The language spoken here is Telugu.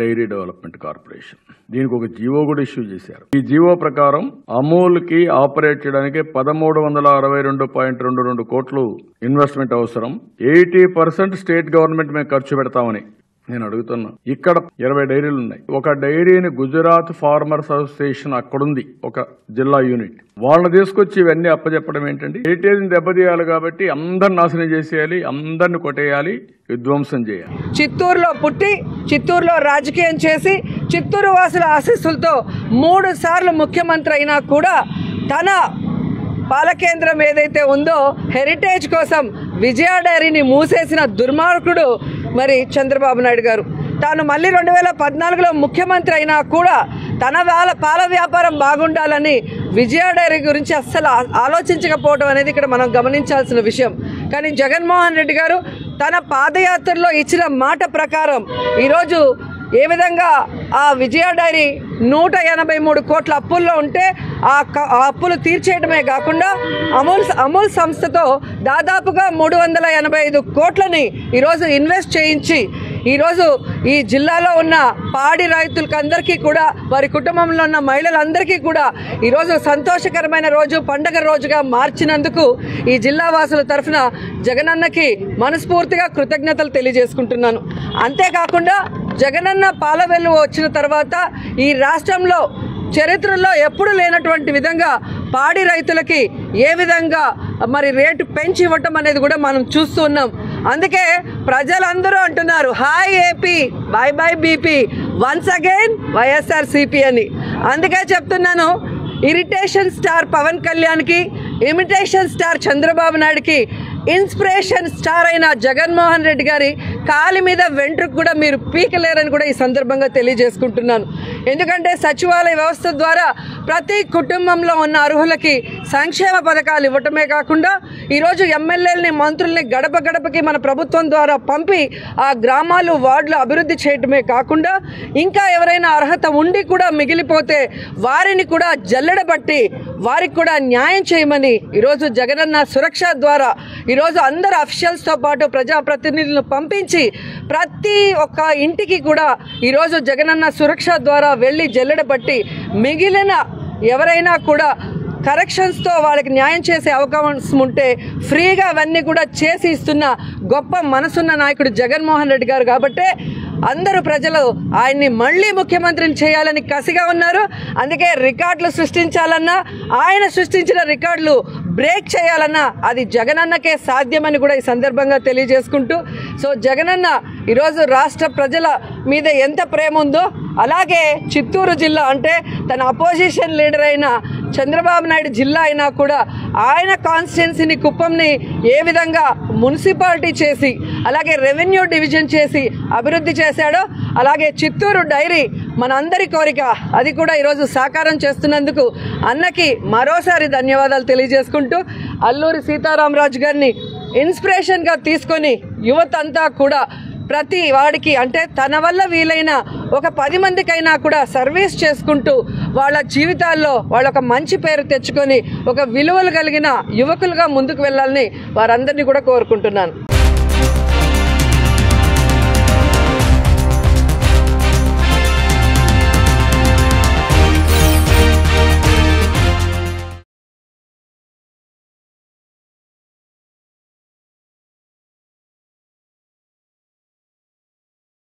డైరీ డెవలప్మెంట్ కార్పొరేషన్ దీనికి ఒక జీవో కూడా ఇష్యూ చేశారు ఈ జీవో ప్రకారం అమూల్ కి ఆపరేట్ చేయడానికి పదమూడు వందల అరవై రెండు పాయింట్ రెండు రెండు కోట్లు ఇన్వెస్ట్మెంట్ అవసరం ఎయిటీ పర్సెంట్ స్టేట్ గవర్నమెంట్ మేము ఖర్చు పెడతామని నేను అడుగుతున్నా ఇక్కడ ఇరవై డైరీలు ఉన్నాయి ఒక డైరీని గుజరాత్ ఫార్మర్స్ అసోసియేషన్ అక్కడుంది ఒక జిల్లా యూనిట్ వాళ్ళని తీసుకొచ్చి ఇవన్నీ అప్పచెప్పడం ఏంటండి హెరిటేజ్ని దెబ్బతీయాలి కాబట్టి అందరిని నాశనం చేసేయాలి అందరిని కొట్టేయాలి విధ్వంసం చేయాలి చిత్తూరులో పుట్టి చిత్తూరులో రాజకీయం చేసి చిత్తూరు వాసుల ఆశీస్సులతో మూడు సార్లు ముఖ్యమంత్రి అయినా కూడా తన పాలకేంద్రం ఏదైతే ఉందో హెరిటేజ్ కోసం విజయ డైరీని మూసేసిన దుర్మార్గుడు మరి చంద్రబాబు నాయుడు గారు తాను మళ్ళీ రెండు వేల పద్నాలుగులో ముఖ్యమంత్రి అయినా కూడా తన వాళ్ళ పాల వ్యాపారం బాగుండాలని విజయ డైరీ గురించి అస్సలు ఆ- ఆలోచించకపోవడం అనేది ఇక్కడ మనం గమనించాల్సిన విషయం కానీ జగన్మోహన్ రెడ్డి గారు తన పాదయాత్రలో ఇచ్చిన మాట ప్రకారం ఈరోజు ఏ విధంగా ఆ విజయ డైరీ నూట ఎనభై మూడు కోట్ల అప్పుల్లో ఉంటే ఆ క- ఆ అప్పులు తీర్చేయడమే కాకుండా అమూల్ అమూల్ సంస్థతో దాదాపుగా మూడు వందల ఎనభై ఐదు కోట్లని ఈరోజు ఇన్వెస్ట్ చేయించి ఈరోజు ఈ జిల్లాలో ఉన్న పాడి రైతులకు అందరికీ కూడా వారి కుటుంబంలో ఉన్న మహిళలందరికీ కూడా ఈరోజు సంతోషకరమైన రోజు పండగ రోజుగా మార్చినందుకు ఈ జిల్లా వాసుల తరఫున జగనన్నకి మనస్ఫూర్తిగా కృతజ్ఞతలు తెలియజేసుకుంటున్నాను అంతేకాకుండా జగనన్న పాల వెలువ వచ్చిన తర్వాత ఈ రాష్ట్రంలో చరిత్రలో ఎప్పుడు లేనటువంటి విధంగా పాడి రైతులకి ఏ విధంగా మరి రేటు పెంచి ఇవ్వటం అనేది కూడా మనం చూస్తూ ఉన్నాం అందుకే ప్రజలందరూ అంటున్నారు hi AP bye bye BP once again YSR CP అని అందుకే చెప్తున్నాను ఇరిటేషన్ స్టార్ పవన్ కళ్యాణ్కి ఇమిటేషన్ స్టార్ చంద్రబాబు నాయుడుకి ఇన్స్పిరేషన్ స్టార్ అయిన జగన్మోహన్ రెడ్డి గారి కాలి మీద వెంట్రుకు కూడా మీరు పీకలేరని కూడా ఈ సందర్భంగా తెలియజేసుకుంటున్నాను ఎందుకంటే సచివాలయ వ్యవస్థ ద్వారా ప్రతి కుటుంబంలో ఉన్న అర్హులకి సంక్షేమ పథకాలు ఇవ్వటమే కాకుండా ఈరోజు ఎమ్మెల్యేలని మంత్రుల్ని గడప గడపకి మన ప్రభుత్వం ద్వారా పంపి ఆ గ్రామాలు వార్డులు అభివృద్ధి చేయటమే కాకుండా ఇంకా ఎవరైనా అర్హత ఉండి కూడా మిగిలిపోతే వారిని కూడా జల్లెడబట్టి వారికి కూడా న్యాయం చేయమని ఈరోజు జగనన్న సురక్ష ద్వారా ఈరోజు అందరు అఫీషియల్స్తో పాటు ప్రజాప్రతినిధులను పంపించి ప్రతి ఒక్క ఇంటికి కూడా ఈరోజు జగనన్న సురక్ష ద్వారా వెళ్ళి జల్లెడబట్టి మిగిలిన ఎవరైనా కూడా కరెక్షన్స్తో వాళ్ళకి న్యాయం చేసే అవకాశం ఉంటే ఫ్రీగా అవన్నీ కూడా చేసి ఇస్తున్న గొప్ప మనసున్న నాయకుడు జగన్మోహన్ రెడ్డి గారు కాబట్టే అందరూ ప్రజలు ఆయన్ని మళ్ళీ ముఖ్యమంత్రిని చేయాలని కసిగా ఉన్నారు అందుకే రికార్డులు సృష్టించాలన్నా ఆయన సృష్టించిన రికార్డులు బ్రేక్ చేయాలన్నా అది జగనన్నకే సాధ్యమని కూడా ఈ సందర్భంగా తెలియజేసుకుంటూ సో జగనన్న ఈరోజు రాష్ట్ర ప్రజల మీద ఎంత ప్రేమ ఉందో అలాగే చిత్తూరు జిల్లా అంటే తన అపోజిషన్ లీడర్ అయిన చంద్రబాబు నాయుడు జిల్లా అయినా కూడా ఆయన కాన్స్టిట్యున్సీని కుప్పంని ఏ విధంగా మున్సిపాలిటీ చేసి అలాగే రెవెన్యూ డివిజన్ చేసి అభివృద్ధి చేశాడో అలాగే చిత్తూరు డైరీ మనందరి కోరిక అది కూడా ఈరోజు సాకారం చేస్తున్నందుకు అన్నకి మరోసారి ధన్యవాదాలు తెలియజేసుకుంటూ అల్లూరి సీతారామరాజు గారిని ఇన్స్పిరేషన్గా తీసుకొని యువత అంతా కూడా ప్రతి వాడికి అంటే తన వల్ల వీలైన ఒక పది మందికైనా కూడా సర్వీస్ చేసుకుంటూ వాళ్ళ జీవితాల్లో వాళ్ళ ఒక మంచి పేరు తెచ్చుకొని ఒక విలువలు కలిగిన యువకులుగా ముందుకు వెళ్ళాలని వారందరినీ కూడా కోరుకుంటున్నాను